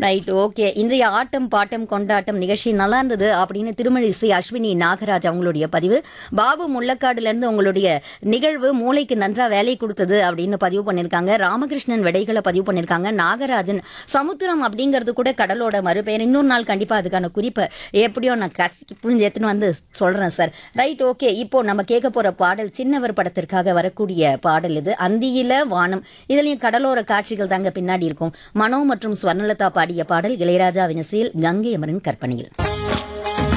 right okay இன்றைய ஆட்டம் bottom கொண்டாட்டம் நிகழ்ச்சி நல்லா இருந்தது அப்படின்னு திருமழிசை அஸ்வினி நாகராஜ் அவங்களுடைய பதிவு பாபு முள்ளக்காடுல இருந்து உங்களுடைய நிகழ்வு மூளைக்கு நன்றா வேலை கொடுத்தது அப்படின்னு பதிவு பண்ணியிருக்காங்க ராமகிருஷ்ணன் விடைகளை பதிவு பண்ணியிருக்காங்க நாகராஜன் சமுத்திரம் அப்படிங்கிறது கூட கடலோட மறுபெயர் இன்னொரு நாள் கண்டிப்பா அதுக்கான குறிப்பை எப்படியோ நான் கஷ்ட புரிஞ்சு எடுத்துன்னு வந்து சொல்றேன் சார் ரைட் ஓகே இப்போ நம்ம கேட்க போற பாடல் சின்னவர் படத்திற்காக வரக்கூடிய பாடல் இது அந்தியில வானம் இதுலயும் கடலோர காட்சிகள் தாங்க பின்னாடி இருக்கும் மனோ மற்றும் ஸ்வர்ணலதா பாடிய பாடல் இளையராஜாவின் இசையில் கங்கை அமரன் கற்பனையில்